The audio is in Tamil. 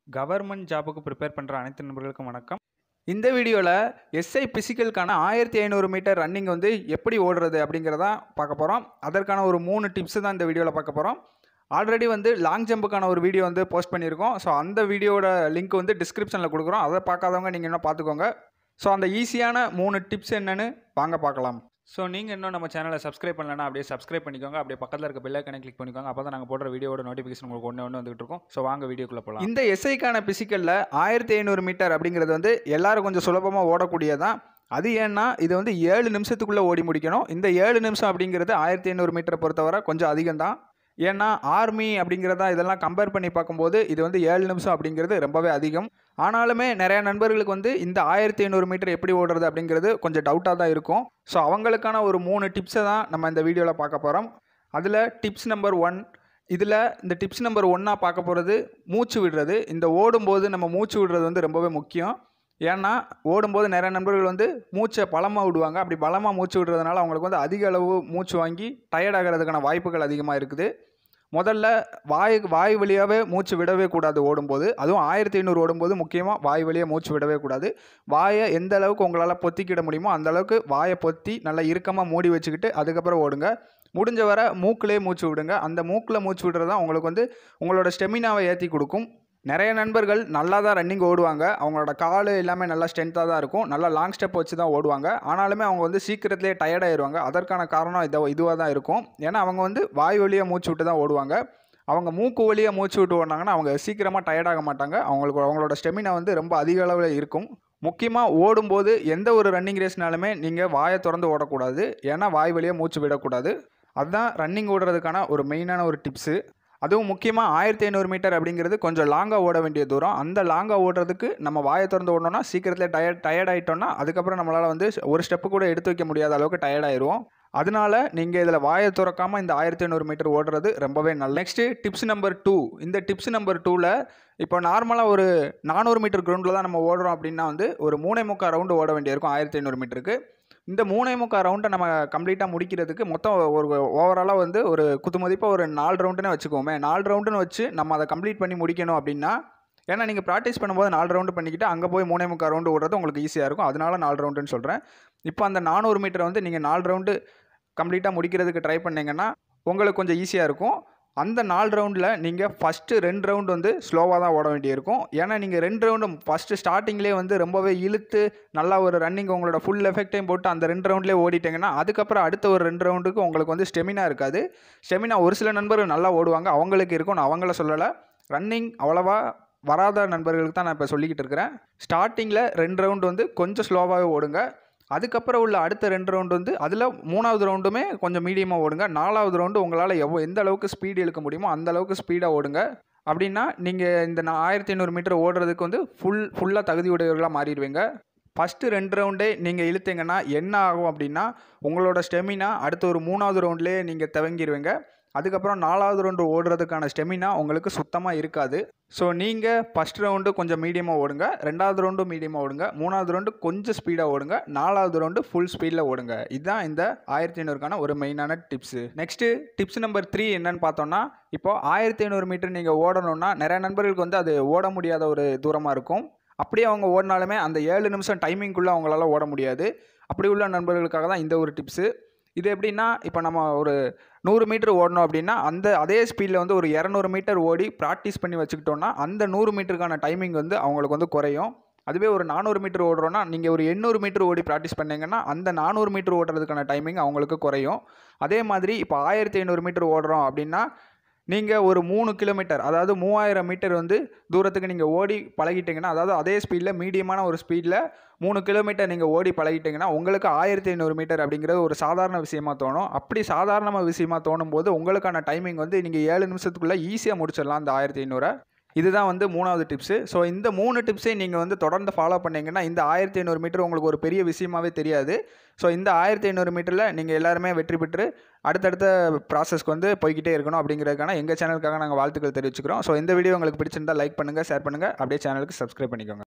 கவர்மெண்ட் ஜாபுக்கு ப்ரிப்பேர் பண்ணுற அனைத்து நண்பர்களுக்கும் வணக்கம் இந்த வீடியோவில் எஸ்ஐ பிசிக்கலுக்கான ஆயிரத்தி ஐநூறு மீட்டர் ரன்னிங் வந்து எப்படி ஓடுறது அப்படிங்கிறதான் பார்க்க போகிறோம் அதற்கான ஒரு மூணு டிப்ஸ் தான் இந்த வீடியோவில் பார்க்க போகிறோம் ஆல்ரெடி வந்து லாங் ஜம்புக்கான ஒரு வீடியோ வந்து போஸ்ட் பண்ணியிருக்கோம் ஸோ அந்த வீடியோட லிங்க் வந்து டிஸ்கிரிப்ஷனில் கொடுக்குறோம் அதை பார்க்காதவங்க நீங்கள் என்ன பார்த்துக்கோங்க ஸோ அந்த ஈஸியான மூணு டிப்ஸ் என்னன்னு வாங்க பார்க்கலாம் ஸோ நீங்கள் இன்னும் நம்ம சேனலை சப்ஸ்கிரைப் பண்ணலன்னா அப்படியே சப்ஸ்கிரைப் பண்ணிக்கோங்க அப்படியே பக்கத்தில் இருக்க பெல் ஐக்கனை கிளிக் பண்ணிக்கோங்க அப்போ தான் நாங்கள் போடுற வீடியோட நோட்டிஃபிகேஷன் உங்களுக்கு ஒன்று ஒன்று வந்துகிட்டு இருக்கும் ஸோ வாங்க வீடியோக்குள்ளே போகலாம் இந்த எஸ்ஐக்கான பிசிக்கலில் ஆயிரத்தி ஐநூறு மீட்டர் அப்படிங்கிறது வந்து எல்லாரும் கொஞ்சம் சுலபமாக ஓடக்கூடியதான் அது ஏன்னா இது வந்து ஏழு நிமிஷத்துக்குள்ளே ஓடி முடிக்கணும் இந்த ஏழு நிமிஷம் அப்படிங்கிறது ஆயிரத்தி ஐநூறு மீட்டரை பொறுத்தவரை கொஞ்சம் அதிகம் தான் ஏன்னா ஆர்மி அப்படிங்கிறதா இதெல்லாம் கம்பேர் பண்ணி பார்க்கும்போது இது வந்து ஏழு நிமிஷம் அப்படிங்கிறது ரொம்பவே அதிகம் ஆனாலுமே நிறைய நண்பர்களுக்கு வந்து இந்த ஆயிரத்தி ஐநூறு மீட்டர் எப்படி ஓடுறது அப்படிங்கிறது கொஞ்சம் டவுட்டாக தான் இருக்கும் ஸோ அவங்களுக்கான ஒரு மூணு டிப்ஸை தான் நம்ம இந்த வீடியோவில் பார்க்க போகிறோம் அதில் டிப்ஸ் நம்பர் ஒன் இதில் இந்த டிப்ஸ் நம்பர் ஒன்னாக பார்க்க போகிறது மூச்சு விடுறது இந்த ஓடும்போது நம்ம மூச்சு விடுறது வந்து ரொம்பவே முக்கியம் ஏன்னா ஓடும்போது நிறைய நண்பர்கள் வந்து மூச்சை பலமாக விடுவாங்க அப்படி பலமாக மூச்சு விடுறதுனால அவங்களுக்கு வந்து அதிக அளவு மூச்சு வாங்கி டயர்ட் ஆகிறதுக்கான வாய்ப்புகள் அதிகமாக இருக்குது முதல்ல வாய் வாய் வழியாகவே மூச்சு விடவே கூடாது ஓடும்போது அதுவும் ஆயிரத்தி ஐநூறு ஓடும்போது முக்கியமாக வாய் வழியாக மூச்சு விடவே கூடாது வாயை எந்த அளவுக்கு உங்களால் பொத்திக்கிட முடியுமோ அந்த அளவுக்கு வாயை பொத்தி நல்லா இறுக்கமாக மூடி வச்சுக்கிட்டு அதுக்கப்புறம் ஓடுங்க முடிஞ்ச வரை மூக்கிலே மூச்சு விடுங்க அந்த மூக்கில் மூச்சு விடுறது தான் உங்களுக்கு வந்து உங்களோட ஸ்டெமினாவை ஏற்றி கொடுக்கும் நிறைய நண்பர்கள் நல்லா தான் ரன்னிங் ஓடுவாங்க அவங்களோட கால் எல்லாமே நல்லா ஸ்ட்ரென்த்தாக தான் இருக்கும் நல்லா லாங் ஸ்டெப் வச்சு தான் ஓடுவாங்க ஆனாலுமே அவங்க வந்து சீக்கிரத்திலே டயர்ட் ஆயிடுவாங்க அதற்கான காரணம் இதை இதுவாக தான் இருக்கும் ஏன்னா அவங்க வந்து வாய் வழியாக மூச்சு விட்டு தான் ஓடுவாங்க அவங்க மூக்கு வழியாக மூச்சு விட்டு ஓடினாங்கன்னா அவங்க சீக்கிரமாக டயர்ட் ஆக மாட்டாங்க அவங்களுக்கு அவங்களோட ஸ்டெமினா வந்து ரொம்ப அதிக அளவில் இருக்கும் முக்கியமாக ஓடும்போது எந்த ஒரு ரன்னிங் ரேஸ்னாலுமே நீங்கள் வாயை திறந்து ஓடக்கூடாது ஏன்னா வாய் வழியாக மூச்சு விடக்கூடாது அதுதான் ரன்னிங் ஓடுறதுக்கான ஒரு மெயினான ஒரு டிப்ஸு அதுவும் முக்கியமாக ஆயிரத்தி ஐநூறு மீட்டர் அப்படிங்கிறது கொஞ்சம் லாங்காக ஓட வேண்டிய தூரம் அந்த லாங்காக ஓடுறதுக்கு நம்ம வாயை திறந்து ஓடணும்னா சீக்கிரத்தில் டயர்ட் டயர்ட் ஆகிட்டோம்னா அதுக்கப்புறம் நம்மளால் வந்து ஒரு ஸ்டெப்பு கூட எடுத்து வைக்க முடியாத அளவுக்கு டயர்ட் ஆயிடுவோம் அதனால நீங்கள் இதில் வாயை திறக்காமல் இந்த ஆயிரத்தி ஐநூறு மீட்டர் ஓடுறது ரொம்பவே நல்ல நெக்ஸ்ட்டு டிப்ஸ் நம்பர் டூ இந்த டிப்ஸ் நம்பர் டூவில் இப்போ நார்மலாக ஒரு நானூறு மீட்டர் கிரவுண்டில் தான் நம்ம ஓடுறோம் அப்படின்னா வந்து ஒரு மூணே முக்கால் ரவுண்டு ஓட வேண்டியிருக்கும் ஆயிரத்தி ஐநூறு மீட்டருக்கு இந்த மூணே முக்கால் ரவுண்டை நம்ம கம்ப்ளீட்டாக முடிக்கிறதுக்கு மொத்தம் ஒரு ஓவராலாக வந்து ஒரு குத்து மதிப்பாக ஒரு நாலு ரவுண்டுன்னு வச்சுக்கோமே நாலு ரவுண்டுன்னு வச்சு நம்ம அதை கம்ப்ளீட் பண்ணி முடிக்கணும் அப்படின்னா ஏன்னா நீங்கள் ப்ராக்டிஸ் பண்ணும்போது நாலு ரவுண்டு பண்ணிக்கிட்டு அங்கே போய் மூணே முக்கால் ரவுண்டு ஓடுறது உங்களுக்கு ஈஸியாக இருக்கும் அதனால நாலு ரவுண்டுன்னு சொல்கிறேன் இப்போ அந்த நானூறு மீட்டர் வந்து நீங்கள் நாலு ரவுண்டு கம்ப்ளீட்டாக முடிக்கிறதுக்கு ட்ரை பண்ணிங்கன்னா உங்களுக்கு கொஞ்சம் ஈஸியாக இருக்கும் அந்த நாலு ரவுண்டில் நீங்கள் ஃபஸ்ட்டு ரெண்டு ரவுண்டு வந்து ஸ்லோவாக தான் ஓட வேண்டியிருக்கும் ஏன்னா நீங்கள் ரெண்டு ரவுண்டு ஃபஸ்ட்டு ஸ்டார்டிங்லேயே வந்து ரொம்பவே இழுத்து நல்லா ஒரு ரன்னிங் உங்களோட ஃபுல் எஃபெக்டையும் போட்டு அந்த ரெண்டு ரவுண்ட்லேயே ஓடிட்டிங்கன்னா அதுக்கப்புறம் அடுத்த ஒரு ரெண்டு ரவுண்டுக்கு உங்களுக்கு வந்து ஸ்டெமினா இருக்காது ஸ்டெமினா ஒரு சில நண்பர்கள் நல்லா ஓடுவாங்க அவங்களுக்கு இருக்கும் நான் அவங்கள சொல்லலை ரன்னிங் அவ்வளோவா வராத நண்பர்களுக்கு தான் நான் இப்போ சொல்லிக்கிட்டு இருக்கிறேன் ஸ்டார்டிங்கில் ரெண்டு ரவுண்டு வந்து கொஞ்சம் ஸ்லோவாகவே ஓடுங்க அதுக்கப்புறம் உள்ள அடுத்த ரெண்டு ரவுண்டு வந்து அதில் மூணாவது ரவுண்டுமே கொஞ்சம் மீடியமாக ஓடுங்க நாலாவது ரவுண்டு உங்களால் எவ்வளோ எந்த அளவுக்கு ஸ்பீடு இழுக்க முடியுமோ அந்த அளவுக்கு ஸ்பீடாக ஓடுங்க அப்படின்னா நீங்கள் இந்த நான் ஆயிரத்தி ஐநூறு மீட்டர் ஓடுறதுக்கு வந்து ஃபுல் ஃபுல்லாக தகுதி உடையவர்களாக மாறிடுவீங்க ஃபஸ்ட்டு ரெண்டு ரவுண்டே நீங்கள் இழுத்தீங்கன்னா என்ன ஆகும் அப்படின்னா உங்களோட ஸ்டெமினா அடுத்த ஒரு மூணாவது ரவுண்ட்லேயே நீங்கள் துவங்கிடுவீங்க அதுக்கப்புறம் நாலாவது ரவுண்டு ஓடுறதுக்கான ஸ்டெமினா உங்களுக்கு சுத்தமாக இருக்காது ஸோ நீங்கள் ஃபஸ்ட் ரவுண்டு கொஞ்சம் மீடியமாக ஓடுங்க ரெண்டாவது ரவுண்டு மீடியமாக ஓடுங்க மூணாவது ரவுண்டு கொஞ்சம் ஸ்பீடாக ஓடுங்க நாலாவது ரவுண்டு ஃபுல் ஸ்பீடில் ஓடுங்க இதுதான் இந்த ஆயிரத்தி ஐநூறுக்கான ஒரு மெயினான tips next tips number three என்னன்னு பார்த்தோன்னா இப்போ ஆயிரத்தி ஐநூறு மீட்டர் நீங்கள் ஓடணும்னா நிறைய நண்பர்களுக்கு வந்து அது ஓட முடியாத ஒரு தூரமாக இருக்கும் அப்படியே அவங்க ஓடினாலுமே அந்த ஏழு நிமிஷம் டைமிங்குள்ளே அவங்களால ஓட முடியாது அப்படி உள்ள நண்பர்களுக்காக தான் இந்த ஒரு டிப்ஸு இது எப்படின்னா இப்போ நம்ம ஒரு நூறு மீட்டர் ஓடணும் அப்படின்னா அந்த அதே ஸ்பீடில் வந்து ஒரு இரநூறு மீட்டர் ஓடி ப்ராக்டிஸ் பண்ணி வச்சுக்கிட்டோன்னா அந்த நூறு மீட்டருக்கான டைமிங் வந்து அவங்களுக்கு வந்து குறையும் அதுவே ஒரு நானூறு மீட்டர் ஓடுறோன்னா நீங்கள் ஒரு எண்ணூறு மீட்டர் ஓடி ப்ராக்டிஸ் பண்ணீங்கன்னா அந்த நானூறு மீட்டர் ஓடுறதுக்கான டைமிங் அவங்களுக்கு குறையும் அதே மாதிரி இப்போ ஆயிரத்தி ஐநூறு மீட்டர் ஓடுறோம் அப்படின்னா நீங்கள் ஒரு மூணு கிலோமீட்டர் அதாவது மூவாயிரம் மீட்டர் வந்து தூரத்துக்கு நீங்கள் ஓடி பழகிட்டீங்கன்னா அதாவது அதே ஸ்பீடில் மீடியமான ஒரு ஸ்பீடில் மூணு கிலோமீட்டர் நீங்கள் ஓடி பழகிட்டீங்கன்னா உங்களுக்கு ஆயிரத்தி ஐநூறு மீட்டர் அப்படிங்கிறது ஒரு சாதாரண விஷயமா தோணும் அப்படி சாதாரண விஷயமா தோணும் போது உங்களுக்கான டைமிங் வந்து நீங்கள் ஏழு நிமிஷத்துக்குள்ளே ஈஸியாக முடிச்சிடலாம் அந்த ஆயிரத்தி ஐநூறை இதுதான் வந்து மூணாவது டிப்ஸு ஸோ இந்த மூணு டிப்ஸையும் நீங்கள் வந்து தொடர்ந்து ஃபாலோ பண்ணிங்கன்னா இந்த ஆயிரத்தி ஐநூறு மீட்டர் உங்களுக்கு ஒரு பெரிய விஷயமாவே தெரியாது ஸோ இந்த ஆயிரத்தி ஐநூறு மீட்டரில் நீங்கள் எல்லாருமே வெற்றி பெற்று அடுத்தடுத்த ப்ராசஸ்க்கு வந்து போய்கிட்டே இருக்கணும் அப்படிங்கிறதுக்கான எங்கள் சேனலுக்காக நாங்கள் வாழ்த்துக்கள் தெரிவிச்சுக்கிறோம் ஸோ இந்த வீடியோ உங்களுக்கு பிடிச்சிருந்தா லைக் பண்ணுங்கள் ஷேர் பண்ணுங்கள் அப்படியே சேனலுக்கு சப்ஸ்கிரைப் பண்ணிக்கோங்க